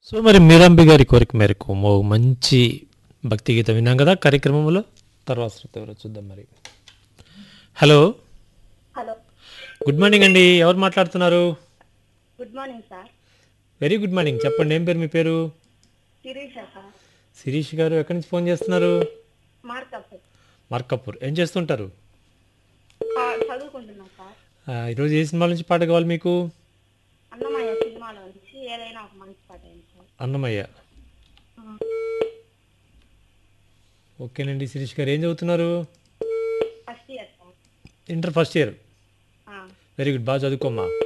so మరి మీరాంబి గారి కోరిక మేరకు ఓ మంచి భక్తి గీతం విన్నాం కదా కార్యక్రమంలో తర్వాత శ్రోత ఎవరో చూద్దాం మరి హలో హలో గుడ్ మార్నింగ్ అండి ఎవరు మాట్లాడుతున్నారు good morning sir very good morning చెప్పండి ఏం పేరు మీ పేరు శిరీష సార్ శిరీష్ గారు ఎక్కడి నుంచి ఫోన్ చేస్తున్నారు మార్కప్ మార్కపూర్ ఏం చేస్తుంటారు ఆ, చదువుకుంటున్నా సార్ ఆ, ఈరోజు ఏ సినిమాల నుంచి పాట కావాలి మీకు అన్నమయ్య సినిమాలో నుంచి ఏదైనా ఒక మంచి పాట ఏంటి సార్ అన్నమయ్య ఆ, ఓకేనండి శిరీష్ గారు ఏం చదువుతున్నారు first year sir inter first year ఆ, వెరీ గుడ్ బాగా చదువుకోమ్మా